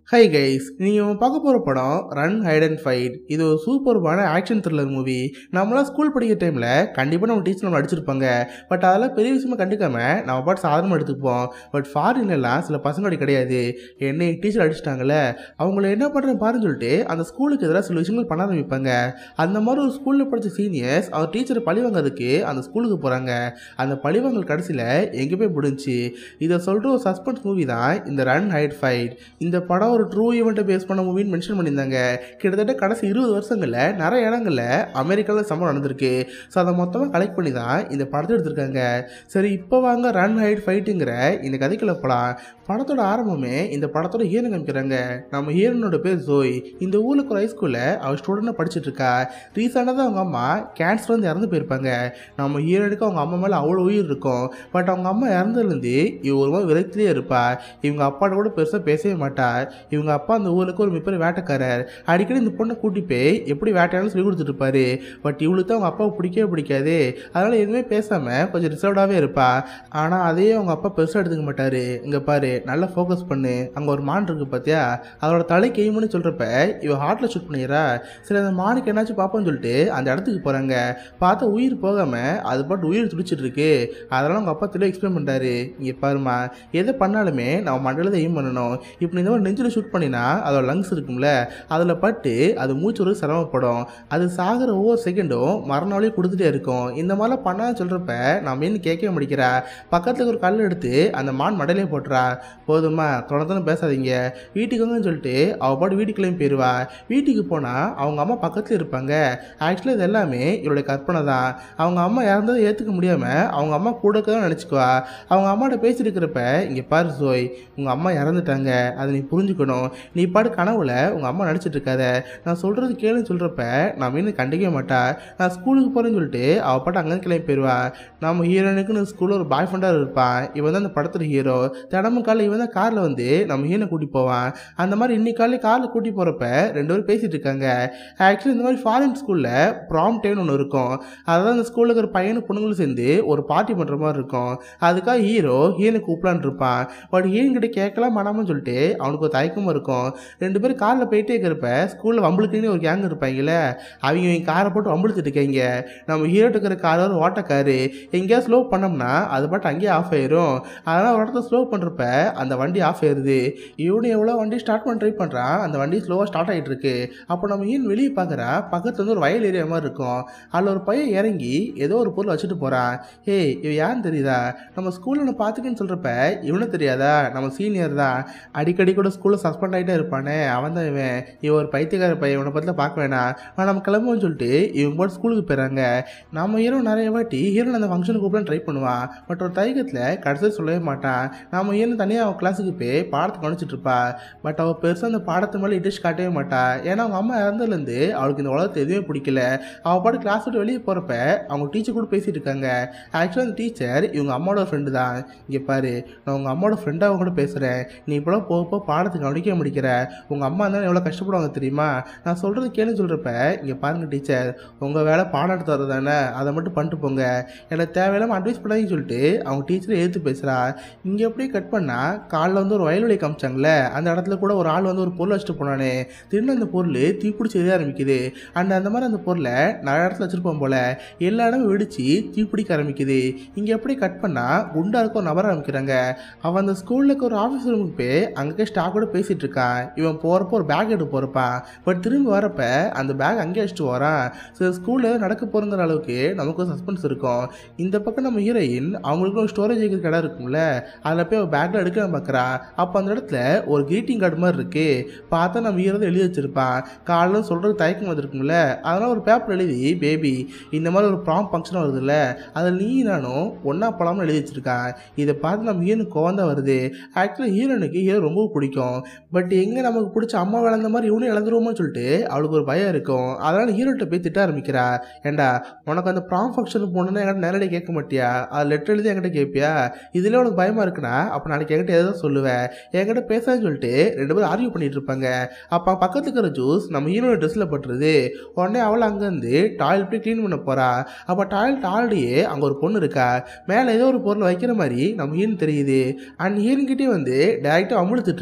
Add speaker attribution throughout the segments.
Speaker 1: hi guys நீங்கள் பார்க்க போகிற படம் ரன் ஹைட் அண்ட் ஃபைட் இது ஒரு சூப்பர்பான ஆக்ஷன் த்ரில்லர் மூவி நம்மளாம் ஸ்கூல் படிக்கிற டைமில் கண்டிப்பாக நம்ம டீச்சர் நம்ம அடிச்சிருப்பாங்க பட் அதெல்லாம் பெரிய விஷயமா கண்டுக்காம நம்ம பாட்டு சாதாரணமாக எடுத்துப்போம் பட் ஃபாரின்லாம் சில பசங்க அப்படி கிடையாது என்ன எங்கள் டீச்சர் அடிச்சிட்டாங்கல்ல அவங்கள என்ன பண்ணுறேன் பாருன்னு சொல்லிட்டு அந்த ஸ்கூலுக்கு எதிராக சில விஷயங்கள் பண்ண ஆரம்பிப்பாங்க அந்த மாதிரி ஒரு ஸ்கூலில் படித்த சீனியர்ஸ் அவர் டீச்சரை பழி வாங்குறதுக்கு அந்த ஸ்கூலுக்கு போகிறாங்க அந்த பழிவாங்கல் கடைசியில் எங்கே போய் முடிஞ்சு இதை சொல்கிற ஒரு சஸ்பென்ஸ் மூவி தான் இந்த ரன் ஹைட் ஃபைட் இந்த படம் ஒரு ட்ரூ ஈவெண்ட்டை பேஸ் பண்ண மூவின்னு மென்ஷன் பண்ணியிருந்தாங்க கிட்டத்தட்ட கடைசி இருபது வருஷங்களில் நிறைய இடங்களில் அமெரிக்காவில் சம்பவம் நடந்திருக்கு ஸோ அதை மொத்தமாக கலெக்ட் பண்ணி தான் இந்த படத்தை எடுத்திருக்காங்க சரி இப்போ வாங்க ரன் ஹைட் ஃபைட்டுங்கிற இந்த கதைக்குள்ள போகலாம் படத்தோட ஆரம்பமே இந்த படத்தோட ஹீரோ காமிக்கிறாங்க நம்ம ஹீரோனோட பேர் ஜோய் இந்த ஊருக்கு ஒரு ஹைஸ்கூலில் அவள் ஸ்டூடெண்டாக படிச்சுட்டு இருக்கா ரீசெண்டாக தான் அவங்க அம்மா கேன்சர் வந்து இறந்து போயிருப்பாங்க நம்ம ஹீரோனுக்கு அவங்க அம்மா மேலே அவ்வளோ உயிர் இருக்கும் பட் அவங்க அம்மா இறந்ததுலேருந்து இவ ஒரு மாதிரி விரக்திலே இருப்பா இவங்க அப்பாட்ட கூட பெருசாக பேசவே மாட்டா இவங்க அப்பா அந்த ஊருக்கு ஒரு மிகப்பெரிய வேட்டைக்காரர் அடிக்கடி இந்த பொண்ணை கூட்டி போய் எப்படி வேட்டையாலும் சொல்லி கொடுத்துட்டு இருப்பாரு பட் இவளுக்கு தான் அவங்க அப்பாவை பிடிக்கவே பிடிக்காது அதனால எதுவுமே பேசாமல் கொஞ்சம் ரிசர்வ்டாகவே இருப்பா ஆனால் அதையே அவங்க அப்பா பெருசாக எடுத்துக்க மாட்டாரு இங்கே பாரு நல்லா ஃபோக்கஸ் பண்ணு அங்கே ஒரு மான் இருக்கு பார்த்தியா அதோட தலைக்கு எய்முன்னு சொல்கிறப்ப இவ ஹார்ட்டில் ஷூட் பண்ணிடுறா சரி அந்த மானுக்கு என்னாச்சும் பார்ப்போம்னு சொல்லிட்டு அந்த இடத்துக்கு போகிறாங்க பார்த்தா உயிர் போகாமல் அது பாட்டு உயிர் துடிச்சிட்டு இருக்கு அதெல்லாம் அவங்க அப்பா தெளிவாக எக்ஸ்பிளைன் பண்ணுறாரு இங்கே பாருமா எதை பண்ணாலுமே நம்ம மண்டல எய்ம் பண்ணணும் இப்போ இந்த மாதிரி நெஞ்சில் ஷூட் பண்ணினா அதோட லங்ஸ் இருக்கும்ல அதில் பட்டு அது மூச்சு ஒரு சிரமப்படும் அது சாகிற ஒவ்வொரு செகண்டும் மரணாலே கொடுத்துட்டே இருக்கும் இந்த மாதிரிலாம் பண்ணான்னு சொல்கிறப்ப நான் மீன் கேட்கவே முடிக்கிறா பக்கத்துக்கு ஒரு கல் எடுத்து அந்த மான் மடலே போட்டுறா போதுமா தொடர்ந்து பேசாதீங்க வீட்டுக்கு வாங்கன்னு சொல்லிட்டு அவள் பாட்டு வீட்டுக்குள்ளேயும் போயிடுவா வீட்டுக்கு போனால் அவங்க அம்மா பக்கத்தில் இருப்பாங்க ஆக்சுவலாக இது எல்லாமே இவளுடைய கற்பனை தான் அவங்க அம்மா இறந்ததை ஏற்றுக்க முடியாமல் அவங்க அம்மா கூட தான் நினச்சிக்குவா அவங்க அம்மாட்ட பேசிட்டு இருக்கிறப்ப இங்கே பாரு சோய் உங்கள் அம்மா இறந்துட்டாங்க அதை நீ புரிஞ்சுக்கணும் நீ பாட்டு கனவுல உங்கள் அம்மா நடிச்சிட்டு இருக்காத நான் சொல்கிறது கேளுன்னு சொல்கிறப்ப நான் மீன் கண்டிக்கவே மாட்டா நான் ஸ்கூலுக்கு போகிறேன்னு சொல்லிட்டு அவள் பாட்டு அங்கே கிளம்பி போயிடுவா நம்ம ஹீரோனுக்குன்னு ஸ்கூலில் ஒரு பாய் ஃப்ரெண்டாக இருப்பான் இவன் தான் அந்த படத்தில் ஹீரோ தினமும் காலையில் இவன் தான் காரில் வந்து நம்ம ஹீரோனை கூட்டி போவான் அந்த மாதிரி இன்னைக்கு காலையில் காரில் கூட்டி போகிறப்ப ரெண்டு பேரும் பேசிகிட்டு இருக்காங்க ஆக்சுவலி இந்த மாதிரி ஃபாரின் ஸ்கூலில் ப்ராம் டைம்னு ஒன்று இருக்கும் அதாவது அந்த ஸ்கூலில் இருக்கிற பையனும் பொண்ணுங்களும் சேர்ந்து ஒரு பார்ட்டி பண்ணுற மாதிரி இருக்கும் அதுக்காக ஹீரோ ஹீரோனை கூப்பிலான்னு இருப்பான் பட் ஹீரோன் கிட்ட கேட்கலாம் மாட்டாமன்னு சொல்லிட்டு அவனுக்கு ஒரு தயக்கமாக இருக்கும் ரெண்டு பேரும் காரில் போயிட்டே இருக்கிறப்ப ஸ்கூலில் வம்பளுக்குன்னு ஒரு கேங் இருப்பாங்கல்ல அவங்க இவங்க காரை போட்டு வம்பளுத்துட்டு இருக்காங்க நம்ம ஹீரோட்டு இருக்கிற கார் ஒரு ஓட்டக்காரு எங்கேயாவது ஸ்லோ பண்ணோம்னா அது பாட்டு அங்கேயே ஆஃப் ஆயிரும் அதனால் ஒரு இடத்துல ஸ்லோ பண்ணுறப்ப அந்த வண்டி ஆஃப் ஆயிருது இவனு எவ்வளோ வண்டி ஸ்டார்ட் பண்ண ட்ரை பண்ணுறான் அந்த வண்டி ஸ்லோவாக ஸ்டார்ட் ஆகிட்டு இருக்கு அப்போ நம்ம ஏன் வெளியே பார்க்குறா பக்கத்துல வந்து ஒரு வயல் ஏரியா மாதிரி இருக்கும் அதில் ஒரு பையன் இறங்கி ஏதோ ஒரு பொருள் வச்சுட்டு போகிறான் ஏய் இவன் யாருன்னு தெரியுதா நம்ம ஸ்கூலில் நான் பார்த்துக்கன்னு சொல்கிறப்ப இவனும் தெரியாதா நம்ம சீனியர் தான் அடிக்கடி கூட ஸ்கூலில் சஸ்பெண்ட் ஆகிட்டே இருப்பானே அவன் தான் இவன் இவன் ஒரு பைத்தியக்கார பையன் இவனை பற்றி பார்க்க வேணாம் ஆனால் நம்ம கிளம்புவோம்னு சொல்லிட்டு இவங்க போட்டு ஸ்கூலுக்கு போயிறாங்க நம்ம ஹீரோ நிறைய வாட்டி ஹீரோன் அந்த ஃபங்க்ஷனுக்கு கூப்பிட ட்ரை பண்ணுவான் பட் ஒரு தைக்கத்தில் கடைசியில் சொல்லவே மாட்டான் நம்ம ஹீரோ தனியாக அவன் கிளாஸுக்கு போய் பாடத்தை கவனிச்சிட்டு இருப்பா பட் அவள் பெருசாக அந்த பாடத்து மேலே இன்ட்ரெஸ்ட் காட்டவே மாட்டா ஏன்னா அவங்க அம்மா இறந்ததுலேருந்து அவளுக்கு இந்த உலகத்தை எதுவுமே பிடிக்கல அவள் பாட்டு கிளாஸ் விட்டு வெளியே போகிறப்ப அவங்க டீச்சர் கூட பேசிட்டு இருக்காங்க ஆக்சுவலாக அந்த டீச்சர் இவங்க அம்மாவோட ஃப்ரெண்டு தான் இங்கே பாரு நான் உங்கள் அம்மாவோட ஃப்ரெண்டாக கூட பேசுகிறேன் நீ இப்போலாம் போக போக பாடத்தை கவனிக்க முடிக்கிற உங்கள் அம்மா இருந்தாலும் எவ்வளோ கஷ்டப்படுவாங்க தெரியுமா நான் சொல்கிறது கேளுன்னு சொல்கிறப்ப இங்கே பாருங்க டீச்சர் உங்கள் வேலை பாடம் எடுத்து வர்றது தானே அதை மட்டும் பண்ணிட்டு போங்க எனக்கு தேவையில்லாமல் அட்வைஸ் பண்ணாதீங்கன்னு சொல்லிட்டு அவங்க டீச்சரை எடுத்து பேசுகிறா இங்கே அப்படியே கட் பண்ணால் காலில் வந்து ஒரு வயல்வெளி காமிச்சாங்களே அந்த இடத்துல கூட ஒரு ஆள் வந்து ஒரு பொருள் வச்சுட்டு போனானே திடீர்னு அந்த பொருள் தீப்பிடிச்சி எரிய ஆரம்பிக்குது அண்ட் அந்த மாதிரி அந்த பொருளை நிறைய இடத்துல வச்சுருப்போம் போல் எல்லா இடமும் வெடிச்சு தீப்பிடிக்க ஆரம்பிக்குது இங்கே அப்படியே கட் பண்ணால் குண்டா இருக்க ஒரு நபர் ஆரம்பிக்கிறாங்க அவன் அந்த ஸ்கூலில் இருக்க ஒரு ஆஃபீஸ் ரூமுக்கு போய் அங்கே ஸ்டாஃபோட பேசிகிட்டு இருக்கான் இவன் போகிறப்போ ஒரு பேக் எடுத்து போகிறப்பான் பட் திரும்பி வரப்ப அந்த பேக் அங்கேயே வச்சுட்டு வரான் ஸோ ஸ்கூலில் நடக்க போகிறங்கிற அளவுக்கு நமக்கு சஸ்பென்ஸ் இருக்கும் இந்த பக்கம் நம்ம ஹீரோயின் அவங்களுக்கு ஒரு ஸ்டோரேஜ் வைக்கிற கடை இருக்கும்ல அதில் போய் அவள் பேக்கில் எடுக்க பார்க்குறா அப்போ அந்த இடத்துல ஒரு கிரீட்டிங் கார்டு மாதிரி இருக்கு பார்த்தா நம்ம ஹீரோ எழுதி வச்சிருப்பான் காலையில் சொல்கிறது தயக்கம் வந்திருக்கும்ல அதனால் ஒரு பேப்பர் எழுதி பேபி இந்த மாதிரி ஒரு ப்ராம் ஃபங்க்ஷன் வருதுல்ல அதில் நீ நானும் ஒன்றா பழம்னு எழுதி வச்சிருக்கான் இதை பார்த்து நம்ம ஹீரோனுக்கு கோவம் தான் வருது ஆக்சுவலாக ஹீரோனுக்கு ஹீரோ ரொம்ப பிடிக்கும் பட் எங்கே நமக்கு பிடிச்ச அம்மா விளந்த மாதிரி இவனும் இழந்துருவோமோ சொல்லிட்டு அவளுக்கு ஒரு பயம் இருக்கும் அதனால் ஹீரோட்ட போய் திட்ட ஆரம்பிக்கிறா ஏண்டா உனக்கு அந்த ப்ராம் ஃபங்க்ஷனுக்கு போகணுன்னா என்கிட்ட நேரடியாக கேட்க மாட்டியா அது லெட்டர் எழுதி என்கிட்ட கேட்பியா இதில் உனக்கு பயமாக இருக்குன்னா அப்போ நாளைக்கு என்கிட்ட எதாவது சொல்லுவேன் என்கிட்ட பேசாதுன்னு சொல்லிட்டு ரெண்டு பேரும் ஆர்கியூ பண்ணிட்டு இருப்பாங்க அப்போ பக்கத்துக்கு இருக்கிற ஜூஸ் நம்ம ஹீரோட ட்ரெஸ்ஸில் பட்டுருது உடனே அவள் அங்கேருந்து டாய்லெட் போய் க்ளீன் பண்ண போகிறா அப்போ டாய்லெட் ஆல்ரெடியே அங்கே ஒரு பொண்ணு இருக்கா மேலே ஏதோ ஒரு பொருள் வைக்கிற மாதிரி நம்ம ஹீரோன் தெரியுது அண்ட் ஹீரோன்கிட்டே வந்து டேரெக்டாக அமுழுத்துட்டு இருக்கா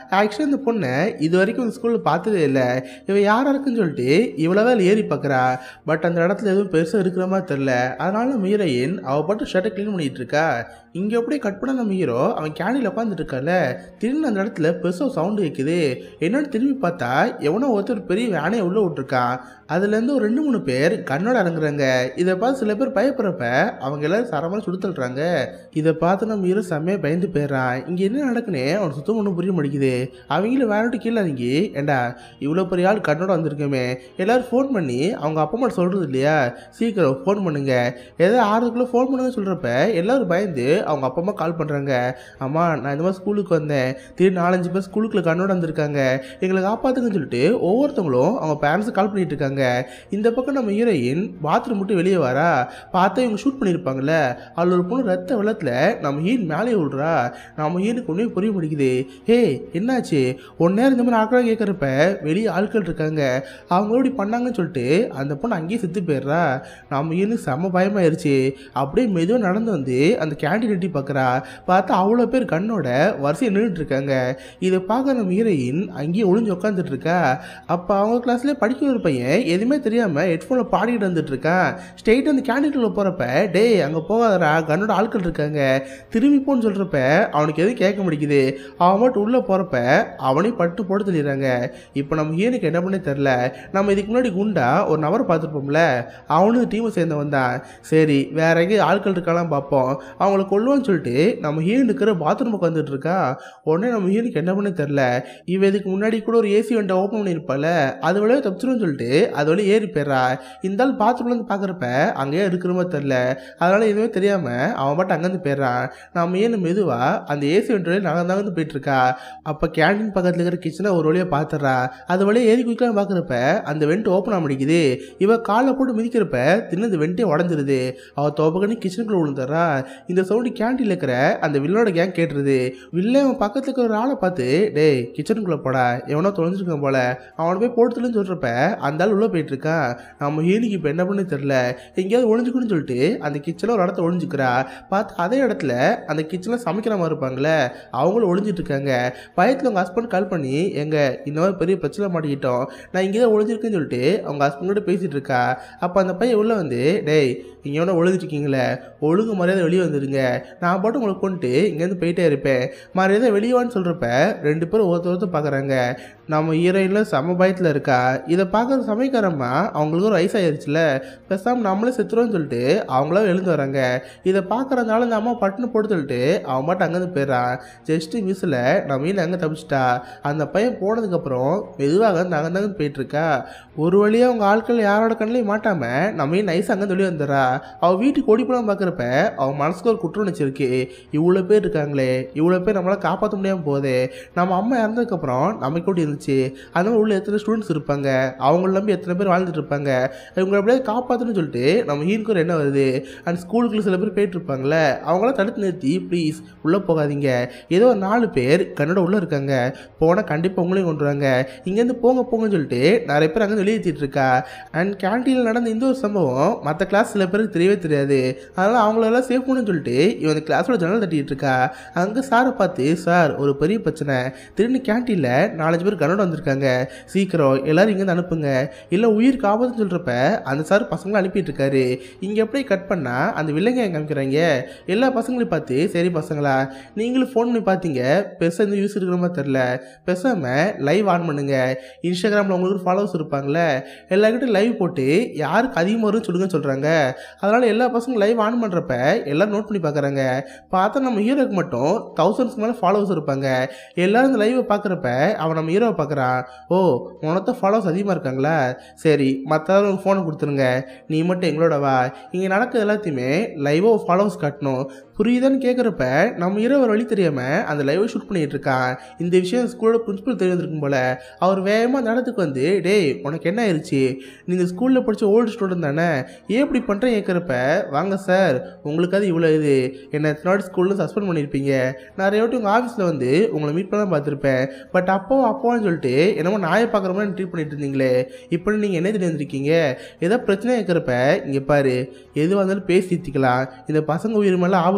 Speaker 1: ஆக்சுவலி இந்த பொண்ணை இது வரைக்கும் இந்த ஸ்கூலில் பார்த்ததே இல்லை இவ யாரா இருக்குன்னு சொல்லிட்டு இவ்வளோதான் ஏறி பார்க்குறா பட் அந்த இடத்துல எதுவும் பெருசாக இருக்கிற மாதிரி தெரில அதனால நம்ம ஹீரோயின் அவள் பாட்டு ஷர்ட்டை க்ளீன் பண்ணிட்டு இருக்கா இங்கே அப்படியே கட் பண்ண நம்ம ஹீரோ அவன் கேண்டில் உட்காந்துட்டு இருக்கால திடீர்னு அந்த இடத்துல பெருசாக சவுண்டு கேட்குது என்னன்னு திரும்பி பார்த்தா எவனோ ஒருத்தர் பெரிய வேனையை உள்ளே விட்டுருக்கான் அதுலேருந்து ஒரு ரெண்டு மூணு பேர் கண்ணோட இறங்குறாங்க இதை பார்த்து சில பேர் பயப்படுறப்ப அவங்க எல்லாரும் சரமாக சுடுத்தல்றாங்க இதை பார்த்து நம்ம ஹீரோ செம்மையாக பயந்து போயிடுறான் இங்கே என்ன நடக்குன்னு அவனுக்கு சுத்தம் ஒன்றும் புரிய மாட்டேங்குது அவங்களும் வேறட்டு கீழே இறங்கி ஏண்டா இவ்வளோ பெரிய ஆள் கண்ணோட வந்திருக்கோமே எல்லாரும் ஃபோன் பண்ணி அவங்க அப்பா அம்மா சொல்கிறது இல்லையா சீக்கிரம் ஃபோன் பண்ணுங்க ஏதோ ஆறுக்குள்ளே ஃபோன் பண்ணுங்கன்னு சொல்கிறப்ப எல்லாரும் பயந்து அவங்க அப்பா அம்மா கால் பண்ணுறாங்க அம்மா நான் இந்த மாதிரி ஸ்கூலுக்கு வந்தேன் திடீர்னு நாலஞ்சு பேர் ஸ்கூலுக்குள்ள கண்ணோட வந்திருக்காங்க எங்களை காப்பாற்றுங்கன்னு சொல்லிட்டு ஒவ்வொருத்தவங்களும் அவங்க பேரண்ட்ஸுக்கு கால் பண்ணிட்டு இருக்காங்க இந்த பக்கம் நம்ம ஹீரோயின் பாத்ரூம் விட்டு வெளியே வரா பார்த்தா இவங்க ஷூட் பண்ணியிருப்பாங்கல்ல அதில் ஒரு பொண்ணு ரத்த வெள்ளத்தில் நம்ம ஹீன் மேலே விடுறா நம்ம ஹீனுக்கு ஒன்றே புரிய முடிக்குது ஹே என்னாச்சு ஒன் நேரம் இந்த மாதிரி ஆட்கள் கேட்குறப்ப வெளியே ஆட்கள் இருக்காங்க அவங்க இப்படி பண்ணாங்கன்னு சொல்லிட்டு அந்த பொண்ணு அங்கேயே செத்து போயிடுறா நம்ம ஹீனுக்கு செம்ம பயமாயிருச்சு அப்படியே மெதுவாக நடந்து வந்து அந்த கேண்டீன் எட்டி பார்க்குறா பார்த்தா அவ்வளோ பேர் கண்ணோட வரிசையை நின்றுட்டு இருக்காங்க இதை பார்க்க நம்ம ஹீரோயின் அங்கேயே ஒளிஞ்சு உட்காந்துட்டு இருக்கா அப்போ அவங்க கிளாஸ்லேயே படிக்கிற ஒரு பையன் எதுவுமே தெரியாமல் ஹெட்ஃபோனில் பாடிக்கிட்டு வந்துட்டு இருக்கான் ஸ்ட்ரெயிட் அந்த கேண்டீனுக்குள்ள போகிறப்ப டேய் அங்கே போகாதடா கண்ணோட ஆட்கள் இருக்காங்க திரும்பி போன்னு சொல்கிறப்ப அவனுக்கு எதுவும் கேட்க முடிக்குது அவன் மட்டும் உள்ளே போகிறப்ப அவனையும் பட்டு போட்டு தள்ளிடுறாங்க இப்போ நம்ம ஹீனுக்கு என்ன பண்ணே தெரில நம்ம இதுக்கு முன்னாடி குண்டா ஒரு நபரை பார்த்துருப்போம்ல அவனும் டீமை சேர்ந்தவன் தான் சரி வேற எங்கேயும் ஆட்கள் இருக்கலாம் பார்ப்போம் அவங்கள கொள்ளுவான்னு சொல்லிட்டு நம்ம ஹீன் இருக்கிற பாத்ரூமுக்கு வந்துட்டு இருக்கா உடனே நம்ம ஹீனுக்கு என்ன பண்ணே தெரில இவ இதுக்கு முன்னாடி கூட ஒரு ஏசி வண்டி ஓப்பன் பண்ணியிருப்பால அது வழியாக தப்பிச்சிரும்னு சொல்லிட்டு அது வழியாக ஏறி போயிடுறா இந்த ஆள் பாத்ரூம்லேருந்து பார்க்குறப்ப அங்கேயே இருக்கிற மாதிரி தெரில அதனால எதுவுமே தெரியாமல் அவன் பாட்டு அங்கேருந்து போயிடுறான் நம்ம ஏன்னு மெதுவாக அந்த ஏசி வண்டி வழியாக நகர்ந்து நகர்ந்து போயிட்டு இருக்கா அப்போ கேண்டீன் பக்கத்தில் இருக்கிற கிச்சனை ஒரு வழியாக பார்த்துட்றா அது வழியாக ஏறி குயிக்கலாம் பார்க்குறப்ப அந்த வெண்ட் ஓப்பன் ஆக முடிக்குது இவ காலை போட்டு மிதிக்கிறப்ப தின்னு இந்த வெண்ட்டே உடஞ்சிருது அவள் தோப்பக்கணி கிச்சனுக்குள்ள விழுந்துடுறா இந்த சவுண்டு கேண்டீனில் இருக்கிற அந்த வில்லனோட கேங் கேட்டுருது வில்ல அவன் பக்கத்துல இருக்கிற ஒரு ஆளை பார்த்து டேய் கிச்சனுக்குள்ளே போடா எவனோ தொலைஞ்சிருக்கான் போல அவனை போய் போட்டுலன்னு சொல்கிறப்ப அந்த ஆள் உள்ளே போயிட்டு இருக்கான் நம்ம ஹீலிக்கு இப்போ என்ன பண்ணு தெரில எங்கேயாவது ஒளிஞ்சுக்கணும்னு சொல்லிட்டு அந்த கிச்சனில் ஒரு இடத்த ஒளிஞ்சுக்கிறா பார்த்து அதே இடத்துல அந்த கிச்சனில் சமைக்கிற மாதிரி இருப்பாங்களே அவங்களும் ஒளிஞ்சிட்டு இருக்காங்க பயத்தில் அவங்க ஹஸ்பண்ட் கால் பண்ணி எங்க இந்த மாதிரி பெரிய பிரச்சனை மாட்டிக்கிட்டோம் நான் இங்கே தான் ஒளிஞ்சிருக்கேன்னு சொல்லிட்டு அவங்க ஹஸ்பண்டோட பேசிகிட்டு இருக்கா அப்போ அந்த பையன் உள்ளே வந்து டேய் இங்கே எவனோ ஒழுதுருக்கீங்களே ஒழுங்கு மரியாதை வெளியே வந்துடுங்க நான் பாட்டு உங்களை கொண்டு இங்கேருந்து போயிட்டே இருப்பேன் மரியாதை வெளியே வான்னு சொல்கிறப்ப ரெண்டு பேரும் ஒருத்தர் ஒருத்தர் பார்க்குறாங்க நம்ம ஹீரோயினில் செம பயத்தில் இருக்கா இதை பார்க்குற சமயக்காரம்மா அவங்களுக்கு ஒரு வயசாயிருச்சுல பேசாமல் நம்மளே செத்துருவோம்னு சொல்லிட்டு அவங்களாம் எழுந்து வராங்க இதை பார்க்குறதுனால இந்த அம்மா பட்டுன்னு போட்டு சொல்லிட்டு அவன் பாட்டு அங்கேருந்து போயிடுறான் ஜஸ்ட்டு மிஸ்ஸில் நம்ம மீன் அங்கே தப்பிச்சிட்டா அந்த பையன் போனதுக்கப்புறம் மெதுவாக அங்கே அங்கேருந்து போயிட்டுருக்கா ஒரு வழியாக அவங்க ஆட்கள் யாரோட கண்ணிலையும் மாட்டாமல் நம்ம மீன் நைஸ் அங்கே வெளியே வந்துடுறா அவள் வீட்டுக்கு ஓடி போலாம் பார்க்குறப்ப அவன் மனசுக்கு ஒரு குற்ற உணர்ச்சி இருக்கு இவ்வளோ பேர் இருக்காங்களே இவ்வளோ பேர் நம்மளால் காப்பாற்ற முடியாமல் போகுது நம்ம அம்மா இறந்ததுக்கப்புறம் நமக்கு கூட இருந்துச்சு அதனால உள்ள எத்தனை ஸ்டூடெண்ட்ஸ் இருப்பாங்க அவங்கள நம்பி எத்தனை பேர் வாழ்ந்துட்டு இருப்பாங்க இவங்களை எப்படியாவது காப்பாற்றணும்னு சொல்லிட்டு நம்ம ஹீனுக்கு ஒரு என்ன வருது அண்ட் ஸ்கூலுக்குள்ள சில பேர் போயிட்டு இருப்பாங்களே அவங்களாம் தடுத்து நிறுத்தி ப்ளீஸ் உள்ளே போகாதீங்க ஏதோ ஒரு நாலு பேர் கன்னட உள்ளே இருக்காங்க போனால் கண்டிப்பாக உங்களையும் கொண்டுருவாங்க இங்கேருந்து போங்க போங்கன்னு சொல்லிட்டு நிறைய பேர் அங்கே வெளியேற்றிட்டு இருக்கா அண்ட் கேன்டீனில் நடந்த இந்த ஒரு சம்பவம் மற்ற கிளாஸ் சில பேருக்கு தெரியவே தெரியாது அதனால் அவங்களெல்லாம் சேஃப் பண்ணு சொல்லிட்டு இவன் இந்த கிளாஸோட ஜன்னல் தட்டிட்டு இருக்கா அங்கே சாரை பார்த்து சார் ஒரு பெரிய பிரச்சனை திடீர்னு கேன்டீனில் நாலஞ்சு பேர் கன்னடம் வந்திருக்காங்க சீக்கிரம் எல்லாரும் இங்கேருந்து அனுப்புங்க இல்லை உயிருக்கு ஆபத்துன்னு சொல்கிறப்ப அந்த சார் பசங்களை அனுப்பிட்டு இருக்காரு இங்கே அப்படியே கட் பண்ணால் அந்த வில்லங்க எங்க காமிக்கிறாங்க எல்லா பசங்களையும் பார்த்து சரி பசங்களா நீங்களும் ஃபோன் பண்ணி பார்த்தீங்க பெருசாக இந்த யூஸ் இருக்கிற மாதிரி தெரில பேசாமல் லைவ் ஆன் பண்ணுங்க இன்ஸ்டாகிராமில் உங்களுக்கு ஃபாலோவர்ஸ் இருப்பாங்களே எல்லாருக்கிட்டும் லைவ் போட்டு யாருக்கு அதிகமாக வரும்னு சொல்லுங்கன்னு சொல்கிறாங்க அதனால் எல்லா பசங்களும் லைவ் ஆன் பண்ணுறப்ப எல்லாரும் நோட் பண்ணி பார்க்குறாங்க பார்த்தா நம்ம ஹீரோக்கு மட்டும் தௌசண்ட்ஸ்க்கு மேலே ஃபாலோவர்ஸ் இருப்பாங்க எல்லாரும் இந்த லைவை பார்க்குறப்ப அவன் நம்ம ஹீரோவை பார்க்குறான் ஓ உனத்த ஃபாலோவர்ஸ் அதிகமாக இருக்காங்களா சரி மற்றவங்க ஃபோனை கொடுத்துருங்க நீ மட்டும் எங்களோட வா இங்கே நடக்கிறது எல்லாத்தையுமே லைவாக ஃபாலோவர்ஸ் காட்டணும் புரியுதான்னு கேட்குறப்ப நம்ம இரவு வழி தெரியாமல் அந்த லைவை ஷூட் பண்ணிட்டு இருக்கான் இந்த விஷயம் ஸ்கூலோட பிரின்சிபல் தெரிஞ்சிருக்கும் போல அவர் வேகமாக அந்த இடத்துக்கு வந்து டேய் உனக்கு என்ன ஆயிடுச்சு நீ இந்த ஸ்கூலில் படித்த ஓல்டு ஸ்டூடெண்ட் தானே ஏன் இப்படி பண்ணுறேன் கேட்குறப்ப வாங்க சார் உங்களுக்கு அது இவ்வளோ இது என்னை எத்தனாவது ஸ்கூலில் சஸ்பெண்ட் பண்ணியிருப்பீங்க நிறைய வாட்டி உங்கள் ஆஃபீஸில் வந்து உங்களை மீட் பண்ண பார்த்துருப்பேன் பட் அப்போ அப்பான்னு சொல்லிட்டு என்னமோ நாயை பார்க்குற மாதிரி ட்ரீட் பண்ணிட்டு இருந்தீங்களே இப்போ நீங்கள் என்ன தெரிஞ்சு வந்திருக்கீங்க ஏதோ பிரச்சனை கேட்குறப்ப இங்கே பாரு எது வந்தாலும் பேசி தீர்த்துக்கலாம் இந்த பசங்க உயிர் மேலே ஆபத்து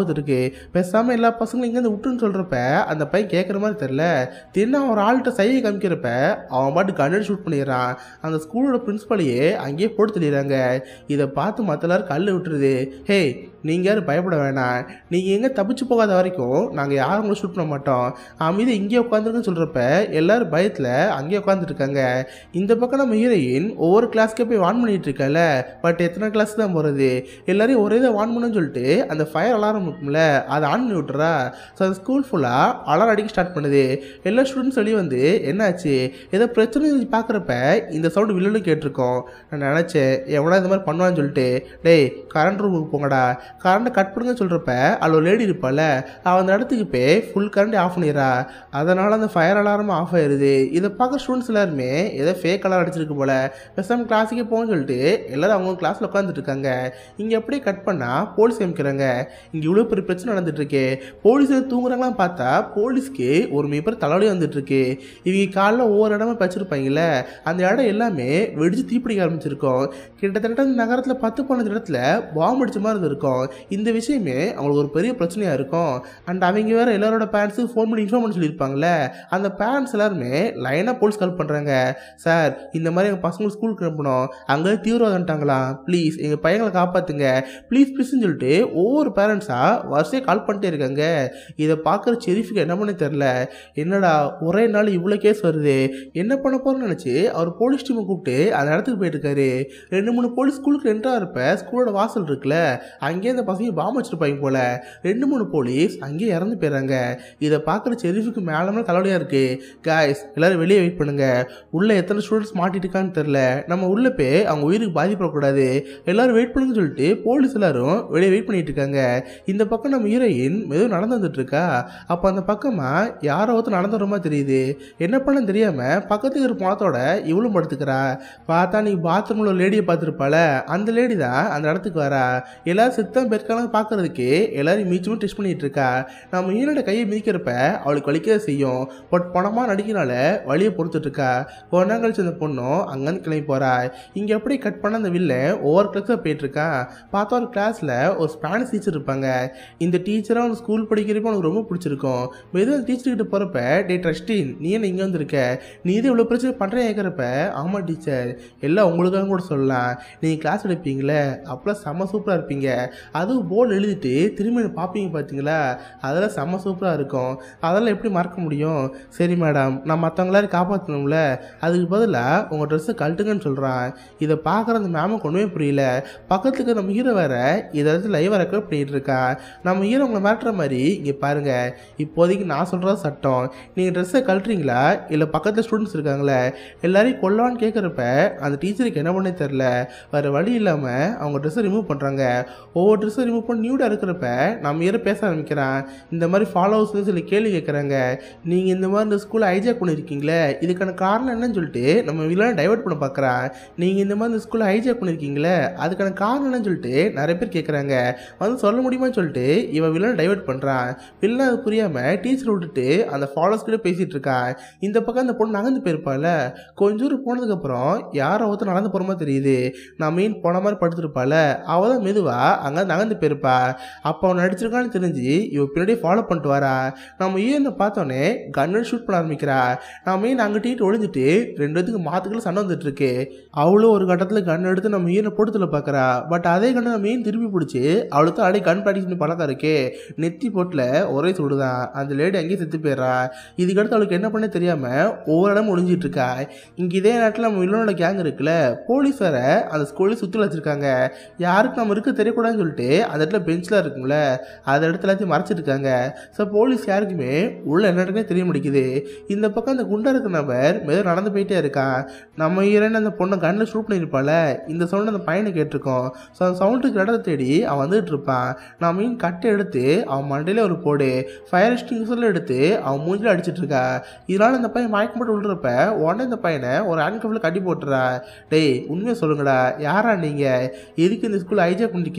Speaker 1: ஆபத்து இருக்கு பேசாம எல்லா பசங்களும் இங்கேருந்து விட்டுன்னு சொல்றப்ப அந்த பையன் கேட்குற மாதிரி தெரில தின்னு அவன் ஒரு ஆள்கிட்ட சைகை காமிக்கிறப்ப அவன் பாட்டு கண்ணடி ஷூட் பண்ணிடுறான் அந்த ஸ்கூலோட பிரின்ஸ்பலையே அங்கேயே போட்டு தெரியுறாங்க இதை பார்த்து மற்ற எல்லாரும் கல் விட்டுருது ஹே நீங்கள் யாரும் பயப்பட வேணாம் நீங்கள் எங்கே தப்பிச்சு போகாத வரைக்கும் நாங்கள் யாரும் உங்களை ஷூட் பண்ண மாட்டோம் அமைதி இங்கே உட்காந்துருக்குன்னு சொல்கிறப்ப எல்லாரும் பயத்தில் அங்கேயே உட்காந்துட்டு இருக்காங்க இந்த பக்கம் நம்ம ஹீரோயின் ஒவ்வொரு கிளாஸ்க்கே போய் வான் பண்ணிட்டு இருக்கல பட் எத்தனை கிளாஸ் தான் போகிறது எல்லாரையும் ஒரே இதை வான் பண்ணுன்னு சொல்லிட்டு அந்த ஃபயர் அலாரம் இருக்கும்ல அதை ஆன் பண்ணி விட்டுறா ஸோ அந்த ஸ்கூல் ஃபுல்லாக அலாரம் அடிக்க ஸ்டார்ட் பண்ணுது எல்லா ஸ்டூடெண்ட்ஸ் வெளியே வந்து என்னாச்சு ஏதோ பிரச்சனை பார்க்குறப்ப இந்த சவுண்டு வில்லலும் கேட்டிருக்கோம் நான் நினச்சேன் எவனா இந்த மாதிரி பண்ணுவான்னு சொல்லிட்டு டேய் கரண்ட் ரூமுக்கு போங்கடா கரண்ட்டை கட் பண்ணுங்கன்னு சொல்கிறப்ப அதில் ஒரு லேடி இருப்பாள் அவன் அந்த இடத்துக்கு போய் ஃபுல் கரண்ட் ஆஃப் பண்ணிடுறா அதனால் அந்த ஃபயர் அலாரம் ஆஃப் ஆயிடுது இதை பார்க்க ஸ்டூடெண்ட்ஸ் எல்லாருமே ஏதோ ஃபேக் அலாரம் அடிச்சிருக்கு போல பேசாமல் கிளாஸுக்கே போகணும்னு சொல்லிட்டு எல்லாரும் அவங்க கிளாஸில் உட்காந்துட்டு இருக்காங்க இங்கே அப்படியே கட் பண்ணால் போலீஸ் அமைக்கிறாங்க இங்கே இவ்வளோ பெரிய பிரச்சனை நடந்துட்டு இருக்கு போலீஸ் தூங்குறாங்களாம் பார்த்தா போலீஸ்க்கு ஒரு மிகப்பெரிய தலைவலி வந்துட்டு இருக்கு இவங்க காலைல ஒவ்வொரு இடமா வச்சிருப்பாங்கல்ல அந்த இடம் எல்லாமே வெடிச்சு தீப்பிடிக்க ஆரம்பிச்சிருக்கோம் கிட்டத்தட்ட இந்த நகரத்தில் பத்து பன்னெண்டு இடத்துல பாம்பு அடிச்ச மாதிரி இருந்திருக்கும் இந்த விஷயமே அவங்களுக்கு ஒரு பெரிய பிரச்சனையாக இருக்கும் அண்ட் அவங்க வேற எல்லாரோட பேரண்ட்ஸு ஃபோன் பண்ணி இன்ஃபார்ம் பண்ணி சொல்லியிருப்பாங்கல்ல அந்த பேரண்ட்ஸ் எல்லாருமே லைனாக போலீஸ் கால் பண்ணுறாங்க சார் இந்த மாதிரி எங்கள் பசங்க ஸ்கூலுக்கு அனுப்பணும் அங்கே தீவிரவாதன்ட்டாங்களா ப்ளீஸ் எங்கள் பையங்களை காப்பாற்றுங்க ப்ளீஸ் ப்ளீஸ்னு சொல்லிட்டு ஒவ்வொரு பேரண்ட்ஸாக வரிசையாக கால் பண்ணிட்டே இருக்காங்க இதை பார்க்குற செரிஃபுக்கு என்ன பண்ணி தெரில என்னடா ஒரே நாள் இவ்வளோ கேஸ் வருது என்ன பண்ண போறோம்னு நினச்சி அவர் போலீஸ் டீமை கூப்பிட்டு அந்த இடத்துக்கு போயிட்டு இருக்காரு ரெண்டு மூணு போலீஸ் ஸ்கூலுக்கு என்ட்ராக இருப்ப ஸ்கூலோட வாசல் இருக்குல்ல அங்கேயே அந்த பசங்க பாம்பு வச்சிருப்பாங்க போல ரெண்டு மூணு போலீஸ் அங்கேயே இறந்து போயிடுறாங்க இதை பார்க்குற செரிஃபுக்கு மேலே மேலே தலைவலியாக இருக்கு காய்ஸ் எல்லாரும் வெளியே வெயிட் பண்ணுங்க உள்ள எத்தனை ஸ்டூடெண்ட்ஸ் மாட்டிட்டு இருக்கான்னு தெரில நம்ம உள்ள போய் அவங்க உயிருக்கு பாதிப்படக்கூடாது எல்லாரும் வெயிட் பண்ணுங்கன்னு சொல்லிட்டு போலீஸ் எல்லாரும் வெளியே வெயிட் பண்ணிட்டு இருக்காங்க இந்த பக்கம் நம்ம ஹீரோயின் மெதுவும் நடந்து வந்துட்டு இருக்கா அப்போ அந்த பக்கமா யாரோ ஒருத்தர் நடந்து வர மாதிரி தெரியுது என்ன பண்ண தெரியாம பக்கத்துக்கு ஒரு பணத்தோட இவளும் படுத்துக்கிறா பார்த்தா நீ பாத்ரூம்ல ஒரு லேடியை பார்த்துருப்பால அந்த லேடி தான் அந்த இடத்துக்கு வரா எல்லாரும் சித்தம் பெருக்கலாம் பார்க்கறதுக்கு எல்லாரும் மீச்சும் டெஸ்ட் பண்ணிட்டு இருக்கா நம்ம ஹீரோட கையை மிதிக்கிறப்ப அவளுக்கு வலிக்க செய்யும் பட் பணமா நடிக்கிறனால வழியை பொறுத்துட்டு இருக்கா கொஞ்ச நாள் கழிச்சு அந்த பொண்ணும் அங்கேருந்து கிளம்பி போறா இங்க எப்படி கட் பண்ண அந்த வில்லன் ஒவ்வொரு கிளாஸாக போயிட்டு இருக்கான் பார்த்தா ஒரு கிளாஸ்ல ஒரு ஸ்பானிஷ் டீச்சர் இருப்பாங்க இந்த டீச்சரை அவனுக்கு ஸ்கூல் படிக்கிறப்ப அவனுக்கு ரொம்ப பிடிச்சிருக்கும் மெதுவாக டீச்சர் கிட்ட போறப்ப டே ட்ரஸ்டின் நீ என்ன இங்கே வந்திருக்க நீ இது இவ்வளோ பிரச்சனை பண்ணுறேன் கேட்குறப்ப ஆமாம் டீச்சர் எல்லாம் உங்களுக்காக கூட சொல்லலாம் நீங்கள் கிளாஸ் எடுப்பீங்களே அப்போலாம் செம்ம சூப்பராக இருப்பீங்க அதுவும் போர்டு எழுதிட்டு திரும்பி என்னை பார்ப்பீங்க பார்த்தீங்களா அதெல்லாம் செம்ம சூப்பராக இருக்கும் அதெல்லாம் எப்படி மறக்க முடியும் சரி மேடம் நான் மற்றவங்களாரும் காப்பாற்றணும்ல அதுக்கு பதிலாக உங்கள் ட்ரெஸ்ஸை கழட்டுங்கன்னு சொல்கிறான் இதை பார்க்குற அந்த மேமுக்கு ஒன்றுமே புரியல பக்கத்துக்கு நம்ம ஹீரோ வேற இதை வச்சு லைவாக ரெக்கார்ட் பண்ணிட்டு இருக்கான் நம்ம ஹீரோ உங்களை மிரட்டுற மாதிரி இங்கே பாருங்க இப்போதைக்கு நான் சொல்கிறது சட்டம் நீங்கள் ட்ரெஸ்ஸை கழட்டுறீங்களா இல்லை பக்கத்தில் ஸ்டூடெண்ட்ஸ் இருக்காங்களே எல்லாரையும் கொல்லான்னு கேட்குறப்ப அந்த டீச்சருக்கு என்ன பண்ணே தெரில வேறு வழி இல்லாமல் அவங்க ட்ரெஸ்ஸை ரிமூவ் பண்ணுறாங்க ஒவ்வொரு ட்ரெஸ்ஸை ரிமூவ் பண்ணி நியூடாக இருக்கிறப்ப நம்ம ஹீரோ பேச ஆரம்பிக்கிறான் இந்த மாதிரி ஃபாலோவர்ஸ்னு சொல்லி கேள்வி கேட்குறாங்க நீங்கள் இந்த மாதிரி இந்த ஸ்கூலை ஹைஜாக் பண்ணியிருக்கீங்களே இதுக்கான காரணம் என்னன்னு சொல்லிட்டு நம்ம வில்லனை டைவர்ட் பண்ண பார்க்குறான் நீங்கள் இந்த மாதிரி இந்த ஸ்கூலை ஹைஜாக் பண்ணியிருக்கீங்களே அதுக்கான காரணம் என்னன்னு சொல்லிட்டு நிறைய பேர் கேட்குறாங்க வந்து சொல்ல முடியுமான்னு சொல்லிட்டு இவன் வில்லனை டைவர்ட் பண்ணுறான் வில்லன் அது புரியாமல் டீச்சர் விட்டுட்டு அந்த ஃபாலோஸ் கிட்ட பேசிகிட்டு இருக்கான் இந்த பக்கம் அந்த பொண்ணு நகர்ந்து போயிருப்பாள் கொஞ்ச தூரம் போனதுக்கப்புறம் யாரோ ஒருத்தர் நடந்து போகிற மாதிரி தெரியுது நான் மீன் போன மாதிரி படுத்திருப்பாள் அவள் தான் மெதுவாக அங்கே நகர்ந்து போயிருப்பா அப்போ அவன் நடிச்சிருக்கான்னு தெரிஞ்சு இவ பின்னாடியே ஃபாலோ பண்ணிட்டு வரா நம்ம ஈயனை பார்த்தோன்னே கன்னு ஷூட் பண்ண ஆரம்பிக்கிறா நான் மீன் அங்கிட்டிட்டு ஒளிஞ்சிட்டு ரெண்டு பேத்துக்கு மாத்துக்குள்ள சண்டை வந்துட்டு இருக்கு அவளும் ஒரு கட்டத்தில் கன் எடுத்து நம்ம ஈயனை போட்டுல பார்க்குறா பட் அதே கண்ணை நம்ம மீன் திருப்பி பிடிச்சி அவளுக்கு அடி கன் ப்ராக்டிஸ் பண்ணி பழக்கம் இருக்கே நெத்தி போட்டில் ஒரே சுடுதான் அந்த லேடி அங்கேயே செத்து போயிடுறா இதுக்கடுத்து அவளுக்கு என்ன பண்ண தெரியாமல் ஒவ்வொரு இடமும் ஒளிஞ்சிட்டு இருக்கா இங்கே இதே நேரத்தில் நம்ம வில்லனோட கேங் இருக்குல்ல போலீஸ் வேற அந்த ஸ்கூலில் சுற்றி வச்சிருக்காங்க யாருக்கு நம்ம இருக்க தெரியக்கூடாதுன்னு சொல்லிட்டு அந்த இடத்துல பெஞ்சில் இருக்கும்ல அந்த இடத்துல எல்லாத்தையும் மறைச்சிருக்காங்க ஸோ போலீஸ் யாருக்குமே உள்ள என்ன நடக்குதுனே தெரிய முடிக்குது இந்த பக்கம் அந்த குண்டா இருக்க நபர் மெதுவாக நடந்து போயிட்டே இருக்கான் நம்ம ஹீரோயின் அந்த பொண்ணை கண்ணில் ஷூட் பண்ணியிருப்பால இந்த சவுண்ட் அந்த பையனை கேட்டிருக்கோம் ஸோ அந்த சவுண்டுக்கு இடத்த தேடி அவன் வந்துட்டு இருப்பான் நான் மீன் கட்டை எடுத்து அவன் மண்டையில ஒரு போடு ஃபயர் எக்ஸ்டிங்ஸரில் எடுத்து அவன் மூஞ்சில அடிச்சிட்டு இருக்கா இதனால இந்த பையன் மயக்கம் போட்டு விழுறப்ப உடனே இந்த பையனை ஒரு ஹேண்ட் கப்பில் கட்டி போட்டுறா டேய் உண்மையை சொல்லுங்கடா யாரா நீங்கள் எதுக்கு இந்த ஸ்கூல் ஹைஜாக் பண்ணிருக்கீங்க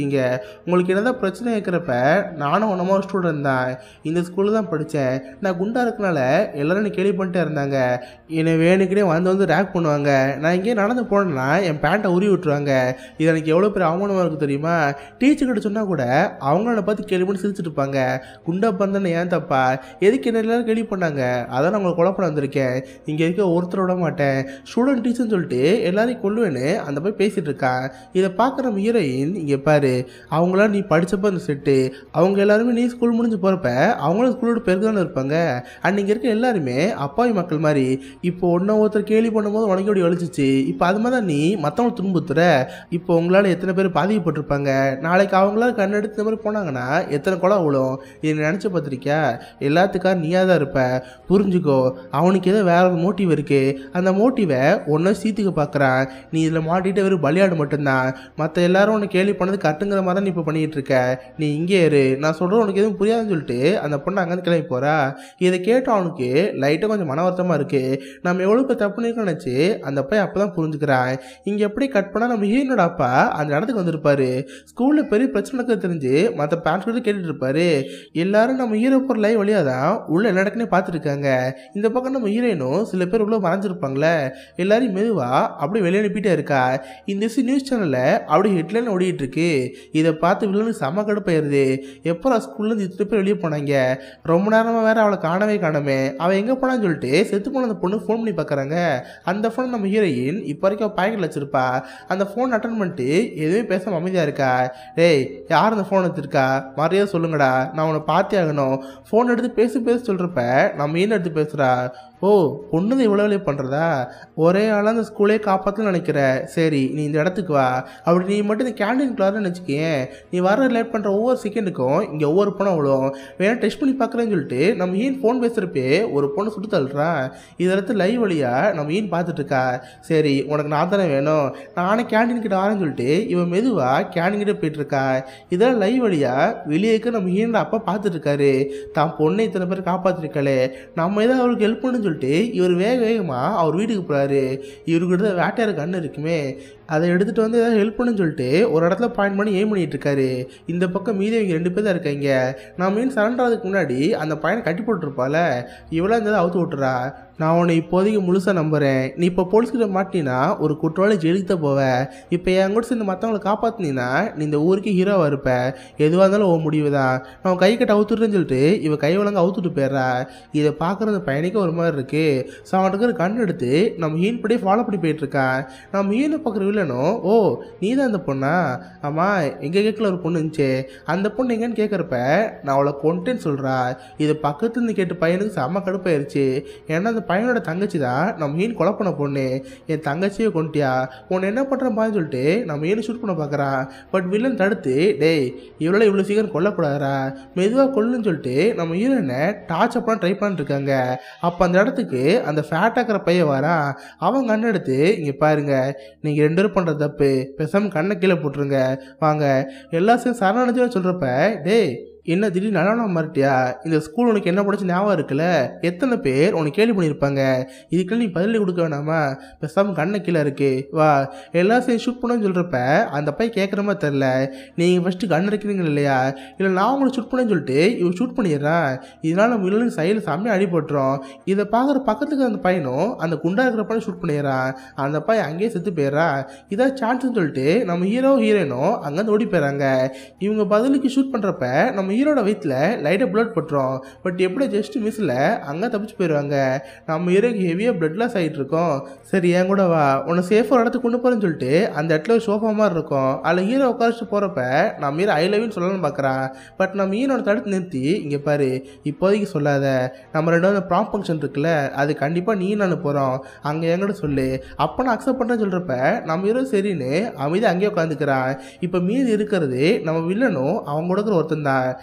Speaker 1: உங்களுக்கு என்னதான் பிரச்சனை இருக்கிறப்ப நானும் ஒன்றமா ஸ்டூடெண்ட் தான் இந்த ஸ்கூலில் தான் படித்தேன் நான் குண்டா இருக்கனால எல்லாரும் என்னை கேள்வி பண்ணிட்டே இருந்தாங்க என்னை வேணுக்கிட்டே வந்து வந்து ரேக் பண்ணுவாங்க நான் இங்கேயே நடந்து போனேன்னா என் பேண்ட்டை உருவி விட்டுருவாங்க இது எனக்கு எவ்வளோ பெரிய அவமானமாக இருக்குது தெரியுமா டீச்சர் கிட்ட சொன்னால் கூட அவங்க என்னை பார்த்து கேள்வி பண்ணி சிரிச்சிட்டு இருப்பாங்க குண்டா பந்தன ஏன் தப்பா எதுக்கு என்ன எல்லாரும் கேள்வி பண்ணாங்க அதான் நான் உங்களை குழப்பம் வந்திருக்கேன் இங்கே இருக்க ஒருத்தர் விட மாட்டேன் ஸ்டூடெண்ட் டீச்சர்னு சொல்லிட்டு எல்லாரையும் கொல்லுவேன்னு அந்த போய் பேசிட்டு இருக்கான் இதை பார்க்குற நம்ம ஹீரோயின் இங்கே பாரு அவங்களாம் நீ படிச்சப்ப அந்த செட்டு அவங்க எல்லாருமே நீ ஸ்கூல் முடிஞ்சு போகிறப்ப அவங்களும் ஸ்கூலோட பெருக்கு தானே இருப்பாங்க அண்ட் இங்கே இருக்க எல்லாருமே அப்பாவி மக்கள் மாதிரி இப்போ ஒன்றை ஒருத்தர் கேலி பண்ணும்போது உனக்கு எப்படி ஒழிச்சிச்சு இப்போ அது மாதிரி தான் நீ மற்றவங்க துன்புத்துற இப்போ உங்களால் எத்தனை பேர் பாதிக்கப்பட்டிருப்பாங்க நாளைக்கு அவங்களால கண்ணெடுத்து இந்த மாதிரி போனாங்கன்னா எத்தனை குளம் விழும் இதை நினச்சி பார்த்துருக்கியா எல்லாத்துக்காக நீயாக தான் இருப்ப புரிஞ்சுக்கோ அவனுக்கு ஏதோ வேற ஒரு மோட்டிவ் இருக்கு அந்த மோட்டிவை ஒன்றை சீத்துக்க பார்க்குறான் நீ இதில் மாட்டிட்டு வெறும் பலியாடு மட்டும்தான் மற்ற எல்லாரும் உன்னை கேள்வி பண்ணது கட்டுங்கிற மாதிரி தான் நீ இப்போ பண்ணிட்டு இருக்க நீ இங்கே இரு நான் சொல்கிறது உனக்கு எதுவும் புரியாதுன்னு சொல்லிட்டு அந்த பொண்ணு அங்கேருந்து கிளம்பி போறா இதை கேட்டு அவனுக்கு லைட்டாக கொஞ்சம் மன வருத்தமாக இருக்கு நம்ம எவ்வளோ பேர் தப்பு பண்ணிருக்கோம்னு நினச்சி அந்த பையன் அப்போ தான் புரிஞ்சுக்கிறான் இங்கே எப்படி கட் பண்ணால் நம்ம ஹீரோட அப்பா அந்த இடத்துக்கு வந்திருப்பாரு ஸ்கூலில் பெரிய பிரச்சனை நடக்கிறது தெரிஞ்சு மற்ற பேரண்ட்ஸ் கூட கேட்டுட்டு இருப்பாரு எல்லாரும் நம்ம ஹீரோ போகிற லைவ் வழியாக தான் உள்ள என்ன நடக்குன்னே பார்த்துருக்காங்க இந்த பக்கம் நம்ம ஹீரோயினும் சில பேர் உள்ள மறைஞ்சிருப்பாங்களே எல்லாரையும் மெதுவாக அப்படியே வெளியே அனுப்பிட்டே இருக்கா இந்த சி நியூஸ் சேனலில் அப்படியே ஹெட்லைன் ஓடிட்டு இருக்கு இதை பார்த்து வில்லனுக்கு செம கடுப்பாயிருது எப்போ ஸ்கூல்லேருந்து இத்தனை பேர் வெளியே போனாங்க ரொம்ப நேரமாக வேற அவளை காணவே காணமே அவள் எங்கே போனான்னு சொல்லிட்டு செத்து போன அந்த பொண்ணு ஃபோன் பண்ணி பார்க்குறாங்க அந்த ஃபோன் நம்ம ஹீரோயின் இப்போ வரைக்கும் பாக்கெட்டில் வச்சிருப்பா அந்த ஃபோன் அட்டன் பண்ணிட்டு எதுவுமே பேசாம அமைதியாக இருக்கா டேய் யார் அந்த ஃபோன் எடுத்திருக்கா மரியாதை சொல்லுங்கடா நான் உன்னை பார்த்தே ஆகணும் ஃபோன் எடுத்து பேசி பேச சொல்கிறப்ப நம்ம ஏன் எடுத்து பேசுகிறா ஓ பொண்ணுது இவ்வளோ வேலையை பண்ணுறதா ஒரே ஆளாக அந்த ஸ்கூலே காப்பாற்றணும்னு நினைக்கிற சரி நீ இந்த இடத்துக்கு வா அப்படி நீ மட்டும் இந்த கேண்டீன் வரணும்னு வச்சுக்கேன் நீ வர லேட் பண்ணுற ஒவ்வொரு செகண்டுக்கும் இங்கே ஒவ்வொரு பணம் விழும் வேணா டெஸ்ட் பண்ணி பார்க்குறேன்னு சொல்லிட்டு நம்ம ஏன் ஃபோன் பேசுகிறப்பே ஒரு பொண்ணு சுட்டு தள்ளுறான் இதெடுத்து லைவ் வழியாக நம்ம ஏன் பார்த்துட்டு இருக்கா சரி உனக்கு நான் தானே வேணும் நானே கேண்டீன் கிட்ட வரேன்னு சொல்லிட்டு இவன் மெதுவாக கேண்டீன் கிட்ட போயிட்டு இருக்கா இதெல்லாம் லைவ் வழியாக வெளியே இருக்க நம்ம ஏன் அப்பா பார்த்துட்டு இருக்காரு தான் பொண்ணை இத்தனை பேர் காப்பாற்றிருக்காளே நம்ம ஏதாவது அவருக்கு ஹெல்ப் பண்ணுன்னு சொல்லிட்டு இவர் வேக வேகமாக அவர் வீட்டுக்கு போகிறாரு இவருக்கிட்ட வேட்டையார கண்ணு இருக்குமே அதை எடுத்துகிட்டு வந்து ஏதாவது ஹெல்ப் பண்ணுன்னு சொல்லிட்டு ஒரு இடத்துல பாயிண்ட் பண்ணி ஏம் பண்ணிட்டு இருக்காரு இந்த பக்கம் மீதி இவங்க ரெண்டு பேர் தான் இருக்காங்க நான் மீன் சரண்டர் ஆகிறதுக்கு முன்னாடி அந்த பையனை கட்டி போட்டுருப்பால இவளாம் இந்த அவுத்து விட்டுறா நான் உன்னை இப்போதைக்கு முழுசாக நம்புகிறேன் நீ இப்போ போலீஸ்கிட்ட மாட்டினா ஒரு குற்றவாளி ஜெயிலுக்கு தான் போவ இப்போ என் கூட சேர்ந்து மற்றவங்களை காப்பாற்றினா நீ இந்த ஊருக்கு ஹீரோவாக இருப்ப எதுவாக இருந்தாலும் உன் முடிவு தான் நான் கை கட்ட அவுத்துட்டுறேன்னு சொல்லிட்டு இவ கை வழங்க அவுத்துட்டு போயிடுறா இதை பார்க்குற அந்த பையனுக்கு ஒரு மாதிரி இருக்கு ஸோ அவனுக்கு ஒரு கண் எடுத்து நம்ம ஹீன் படியே ஃபாலோ பண்ணி போயிட்டு இருக்கான் நம்ம ஹீனை பார்க்குற வில்லனும் ஓ நீ தான் அந்த பொண்ணா ஆமாம் எங்கள் கேட்கல ஒரு பொண்ணு இருந்துச்சு அந்த பொண்ணு எங்கன்னு கேட்குறப்ப நான் அவளை கொண்டேன்னு சொல்கிறா இது பக்கத்துல இருந்து கேட்ட பையனுக்கு செம்ம கடுப்பாயிருச்சு ஏன்னா அந்த பையனோட தங்கச்சி தான் நம்ம மீன் கொலை பண்ண பொண்ணு என் தங்கச்சியை கொண்டுட்டியா உன்னை என்ன பண்ணுறப்பான்னு சொல்லிட்டு நம்ம மீன் ஷூட் பண்ண பார்க்குறான் பட் வில்லன் தடுத்து டேய் இவ்வளோ இவ்வளோ சீக்கிரம் கொல்லக்கூடாதா மெதுவாக கொல்லுன்னு சொல்லிட்டு நம்ம ஹீரோனை டார்ச் பண்ண ட்ரை பண்ணிட்டு இருக்காங்க அப்போ அந்த இடத்துக்கு அந்த ஃபேட்டாக்கிற பையன் வரான் அவன் கண்ணை எடுத்து இங்கே பாருங்க நீங்கள் ரெண்டு பேரும் பண்ணுற தப்பு பேசாமல் கண்ணை கீழே போட்டுருங்க வாங்க எல்லா சேர்ந்து சரணடைஞ்சு சொல்கிறப்ப டேய் என்ன திடீர்னு நல்லவனா மாறிட்டியா இந்த ஸ்கூல் உனக்கு என்ன படிச்சு ஞாபகம் இருக்குல்ல எத்தனை பேர் உனக்கு கேள்வி பண்ணியிருப்பாங்க இதுக்கெல்லாம் நீ பதில் கொடுக்க வேணாமா பேசாமல் கண்ணை கீழே இருக்கு வா எல்லா சேர்ந்து ஷூட் பண்ணணும்னு சொல்கிறப்ப அந்த பையன் கேட்குற மாதிரி தெரில நீங்கள் ஃபஸ்ட்டு கண் அடிக்கிறீங்க இல்லையா இல்லை நான் உங்களை ஷூட் பண்ணேன்னு சொல்லிட்டு இவன் ஷூட் பண்ணிடுறான் இதனால நம்ம வில்லனுக்கு சைடில் செம்மையாக அடிபட்டுரும் இதை பார்க்குற பக்கத்துக்கு அந்த பையனும் அந்த குண்டா இருக்கிற பையன் ஷூட் பண்ணிடுறான் அந்த பையன் அங்கேயே செத்து போயிடுறான் இதான் சான்ஸ்னு சொல்லிட்டு நம்ம ஹீரோ ஹீரோயினும் அங்கேருந்து ஓடி போயிடுறாங்க இவங்க பதிலுக்கு ஷூட் பண்ணுறப்ப நம்ம ஹீரோட வயிற்றுல லைட்டாக ப்ளட் பட்டுரும் பட் எப்படி ஜஸ்ட் மிஸ்ஸில் அங்கே தப்பிச்சு போயிடுவாங்க நம்ம ஹீரோக்கு ஹெவியாக பிளட் லாஸ் ஆகிட்டு இருக்கோம் சரி என் கூட வா உன்னை சேஃபாக இடத்துக்கு கொண்டு போகிறேன்னு சொல்லிட்டு அந்த இடத்துல ஒரு சோஃபா மாதிரி இருக்கும் அதில் ஹீரோ உட்காரிச்சு போகிறப்ப நம்ம ஹீரோ ஐ லவ்னு சொல்லணும்னு பார்க்குறான் பட் நம்ம ஹீரோனை தடுத்து நிறுத்தி இங்கே பாரு இப்போதைக்கு சொல்லாத நம்ம ரெண்டு பேரும் ப்ராம் ஃபங்க்ஷன் இருக்குல்ல அது கண்டிப்பாக நீ நான் போகிறோம் அங்கே என்கிட்ட சொல்லு அப்போ நான் அக்செப்ட் பண்ணுறேன்னு சொல்கிறப்ப நம்ம ஹீரோ சரின்னு அமைதி அங்கேயே உட்காந்துக்கிறான் இப்போ மீதி இருக்கிறது நம்ம வில்லனும் அவங்க கூட இருக்கிற ஒருத்தன் தான்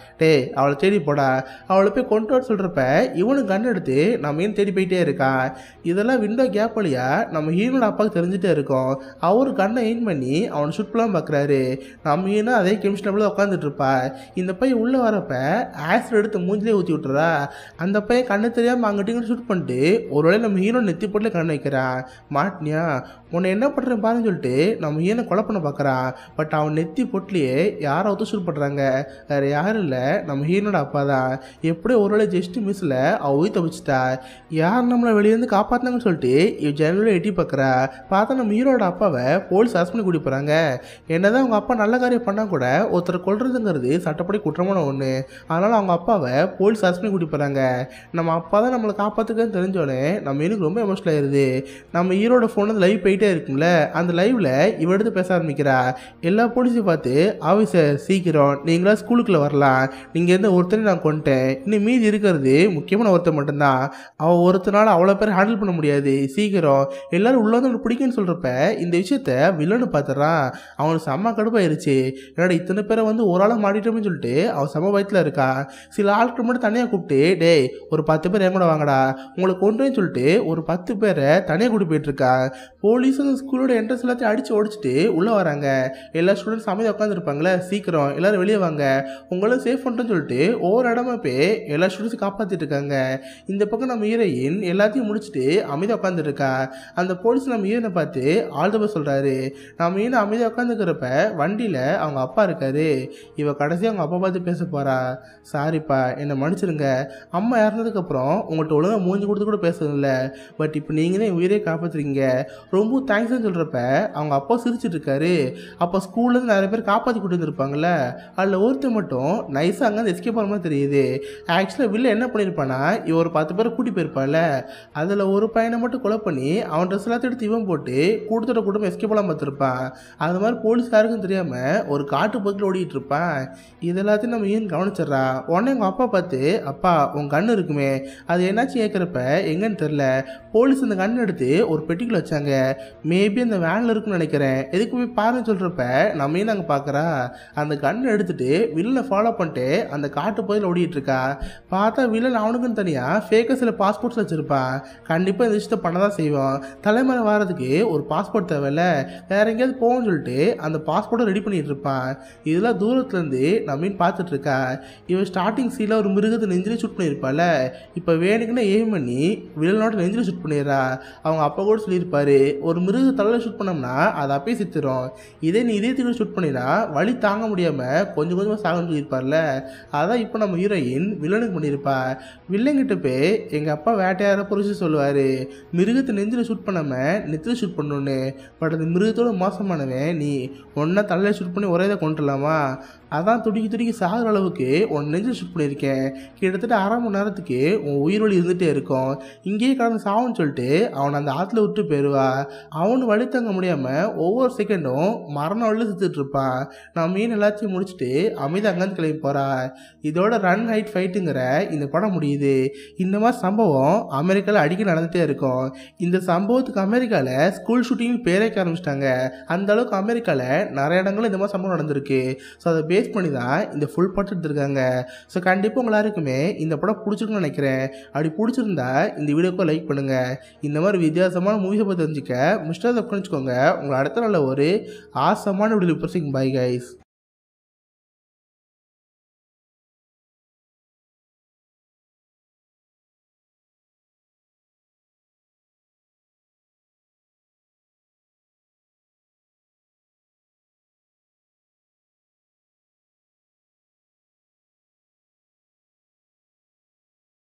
Speaker 1: டேய் அவளை தேடி போடா அவளை போய் கொண்டு வர சொல்கிறப்ப இவனும் கன் எடுத்து நம்ம ஏன் தேடி போயிட்டே இருக்கான் இதெல்லாம் விண்டோ கேப் வழியா நம்ம ஹீரோட அப்பாவுக்கு தெரிஞ்சுட்டே இருக்கோம் அவரு கண்ணை எயின் பண்ணி அவனை ஷூட் பண்ணலாம் பார்க்குறாரு நம்ம ஹீரோ அதே கெமிஸ்ட்ரியில் உட்காந்துட்டு இருப்பா இந்த பையன் உள்ளே வரப்ப ஆசிட் எடுத்து மூஞ்சிலே ஊற்றி விட்டுறா அந்த பையன் கண்ணு தெரியாமல் அங்கிட்ட ஷூட் பண்ணிட்டு ஒரு வேளை நம்ம ஹீரோ நெத்தி போட்டு கண் வைக்கிறான் மாட்டினியா உன்னை என்ன பண்ணுறேன் பாருன்னு சொல்லிட்டு நம்ம ஹீரோ கொலை பண்ண பார்க்குறான் பட் அவன் நெத்தி பொட்டிலேயே யாரை ஒத்து ஷூட் பண்ணுறாங்க வேறு யாரும் இல்லை நம்ம ஹீரோட அப்பா தான் எப்படியோ ஒரு வேளை ஜஸ்ட் மிஸ்ஸில் அவள் உயிர் தப்பிச்சிட்டா யார் நம்மளை வெளியேருந்து காப்பாற்றினாங்கன்னு சொல்லிட்டு இவ ஜன்னலில் எட்டி பார்க்குறா பார்த்தா நம்ம ஹீரோட அப்பாவை போலீஸ் அரெஸ்ட் பண்ணி கூட்டி போகிறாங்க என்னதான் அவங்க அப்பா நல்ல காரியம் பண்ணால் கூட ஒருத்தரை கொல்றதுங்கிறது சட்டப்படி குற்றமான ஒன்று அதனால் அவங்க அப்பாவை போலீஸ் அரெஸ்ட் பண்ணி கூட்டி போகிறாங்க நம்ம அப்பா தான் நம்மளை காப்பாற்றுக்கன்னு தெரிஞ்சோடனே நம்ம எனக்கு ரொம்ப எமோஷனல் ஆயிருது நம்ம ஹீரோட ஃபோன் வந்து லைவ் போயிட்டே இருக்கும்ல அந்த லைவில் இவ எடுத்து பேச ஆரம்பிக்கிறா எல்லா போலீஸையும் பார்த்து ஆஃபீஸர் சீக்கிரம் நீங்களா ஸ்கூலுக்குள்ளே வரலாம் நீங்கள் எந்த ஒருத்தரையும் நான் கொண்டுட்டேன் இன்னும் மீதி இருக்கிறது முக்கியமான ஒருத்தர் மட்டும்தான் அவள் ஒருத்தனால அவ்வளோ பேர் ஹேண்டில் பண்ண முடியாது சீக்கிரம் எல்லாரும் உள்ள வந்து உனக்கு பிடிக்குன்னு சொல்கிறப்ப இந்த விஷயத்த வில்லனு பார்த்துறான் அவனுக்கு செம்ம கடுப்பாயிருச்சு என்னடா இத்தனை பேரை வந்து ஒரு ஆளாக மாட்டிட்டோம்னு சொல்லிட்டு அவன் செம்ம வயத்தில் இருக்கான் சில ஆட்கள் மட்டும் தனியாக கூப்பிட்டு டேய் ஒரு பத்து பேர் என் கூட வாங்கடா உங்களை கொண்டுன்னு சொல்லிட்டு ஒரு பத்து பேரை தனியாக கூட்டி போயிட்டு இருக்கான் போலீஸும் ஸ்கூலோட என்ட்ரன்ஸ் எல்லாத்தையும் அடித்து உடச்சிட்டு உள்ளே வராங்க எல்லா ஸ்டூடெண்ட்ஸ் அமைதியாக உட்காந்துருப்பாங்களே சீக்கிரம் எல்லாரும் வெளியே வாங்க உங்களும் சேஃப் பண்ணுறேன்னு சொல்லிட்டு ஒவ்வொரு இடமா போய் எல்லா ஸ்டூடெண்ட்ஸும் காப்பாற்றிட்டு இருக்காங்க இந்த பக்கம் நம்ம ஹீரோயின் எல்லாத்தையும் முடிச்சுட்டு அமைதியாக உட்காந்துருக்கா அந்த போலீஸ் நம்ம ஹீரோனை பார்த்து ஆல் தப்ப சொல்கிறாரு நம்ம ஹீரோ அமைதியாக உட்காந்துக்கிறப்ப வண்டியில் அவங்க அப்பா இருக்காரு இவ கடைசியாக அவங்க அப்பா பார்த்து பேச போகிறா சாரிப்பா என்னை மன்னிச்சிருங்க அம்மா இறந்ததுக்கப்புறம் உங்கள்கிட்ட ஒழுங்காக மூஞ்சி கொடுத்து கூட பேசுறதில்ல பட் இப்போ நீங்கள் தான் என் உயிரே காப்பாற்றுறீங்க ரொம்ப தேங்க்ஸ்னு சொல்கிறப்ப அவங்க அப்பா சிரிச்சிட்டு இருக்காரு அப்போ ஸ்கூல்லேருந்து நிறைய பேர் காப்பாற்றி கூட்டு வந்திருப்பாங்கல்ல அதில் ஒருத்தர் மட்டும் நைஸாக அங்கே எஸ்கேப் ஆகிற மாதிரி தெரியுது ஆக்சுவலாக வில்ல என்ன பண்ணியிருப்பானா இவன் ஒரு பத்து பேரை கூட்டி போயிருப்பான்ல அதில் ஒரு பையனை மட்டும் கொலை பண்ணி அவன் ட்ரெஸ் எல்லாத்தையும் எடுத்து இவன் போட்டு கூட்டத்தோட கூட்டம் எஸ்கேப் பண்ணலாம் பார்த்துருப்பான் அது மாதிரி போலீஸ்காருக்கும் தெரியாமல் ஒரு காட்டு பக்கத்தில் ஓடிட்டு இருப்பான் இது எல்லாத்தையும் நம்ம ஏன் கவனிச்சிட்றா உடனே எங்கள் அப்பா பார்த்து அப்பா உன் கண்ணு இருக்குமே அது என்னாச்சு கேட்குறப்ப எங்கன்னு தெரில போலீஸ் அந்த கண் எடுத்து ஒரு பெட்டிக்குள்ள வச்சாங்க மேபி அந்த வேனில் இருக்குன்னு நினைக்கிறேன் எதுக்கு போய் பாருன்னு சொல்கிறப்ப நம்ம ஏன் அங்கே பார்க்குறா அந்த கண்ணை எடுத்துட்டு வில்லனை ஃபாலோ பண்ணிட்டு அந்த காட்டு பகுதியில் ஓடிட்டு இருக்கா பார்த்தா வில்லன் அவனுக்குன்னு தனியாக ஃபேக்காக சில பாஸ்போர்ட்ஸ் வச்சுருப்பான் கண்டிப்பாக இந்த விஷயத்தை பண்ண தான் செய்வோம் தலைமுறை வாரதுக்கு ஒரு பாஸ்போர்ட் தேவையில்ல வேற எங்கேயாவது போகணும்னு சொல்லிட்டு அந்த பாஸ்போர்ட்டை ரெடி பண்ணிட்டு இருப்பான் இதெல்லாம் தூரத்துலேருந்து நம்ம மீன் பார்த்துட்டு இருக்கா இவன் ஸ்டார்டிங் சீனில் ஒரு மிருகத்தை நெஞ்சிலே ஷூட் பண்ணியிருப்பால இப்போ வேணுக்குன்னு எய்ம் பண்ணி வில்லனோட நெஞ்சில் ஷூட் பண்ணிடுறா அவங்க அப்பா கூட சொல்லியிருப்பாரு ஒரு மிருக தலையில் ஷூட் பண்ணோம்னா அது அப்பயே சித்திரும் இதே நீ இதயத்துக்கு ஷூட் பண்ணினா வலி தாங்க முடியாமல் கொஞ்சம் கொஞ்சமாக சாகன்னு சொல்லியிருப்பார்ல அதான் இப்போ நம்ம ஹீரோயின் வில்லனுக்கு பண்ணியிருப்பா வில்லங்கிட்ட போய் எங்கள் அப்பா வேட்டையார புரிச்சு சொல்லுவார் மிருகத்தை நெஞ்சில் ஷூட் பண்ணாமல் நெத்தியில் ஷூட் பண்ணணுன்னு பட் அந்த மிருகத்தோட மோசமானவன் நீ ஒன்றா தலையில் ஷூட் பண்ணி ஒரே இதை கொண்டுலாமா அதான் துடிக்கி துடிக்கி சாகிற அளவுக்கு உன் நெஞ்சில் ஷூட் பண்ணியிருக்கேன் கிட்டத்தட்ட அரை மணி நேரத்துக்கு உன் உயிர் வலி இருந்துகிட்டே இருக்கும் இங்கேயே கடந்து சாவுன்னு சொல்லிட்டு அவனை அந்த ஆற்றுல விட்டு போயிடுவா அவனு வழி தங்க முடியாமல் ஒவ்வொரு செகண்டும் மரண வழியில் சுற்றிட்டு இருப்பான் நான் மீன் எல்லாத்தையும் முடிச்சுட்டு அமைதி அங்கேருந்து கிளம்பி போகிறா இதோட ரன் ஹைட் ஃபைட்டுங்கிற இந்த படம் முடியுது இந்த மாதிரி சம்பவம் அமெரிக்காவில் அடிக்கடி நடந்துகிட்டே இருக்கும் இந்த சம்பவத்துக்கு அமெரிக்காவில் ஸ்கூல் ஷூட்டிங் பேரே ஆரம்பிச்சிட்டாங்க அந்த அளவுக்கு அமெரிக்காவில் நிறைய இடங்களும் இந்த மாதிரி சம்பவம் நடந்திருக்கு ஸோ அதை பேஸ் பண்ணி தான் இந்த ஃபுல் படம் எடுத்திருக்காங்க ஸோ கண்டிப்பாக உங்க எல்லாருக்குமே இந்த படம் பிடிச்சிருக்குன்னு நினைக்கிறேன் அப்படி பிடிச்சிருந்தா இந்த வீடியோக்கு லைக் பண்ணுங்கள் இந்த மாதிரி வித்தியாசமான மூவிஸை பற்றி தெரிஞ்சுக்க மிஸ்டர் தப்புன்னு வச்சுக்கோங்க உங்களை அடுத்த நல்ல ஒரு ஆசமான வீடியோ பர்சிங் பை கைஸ்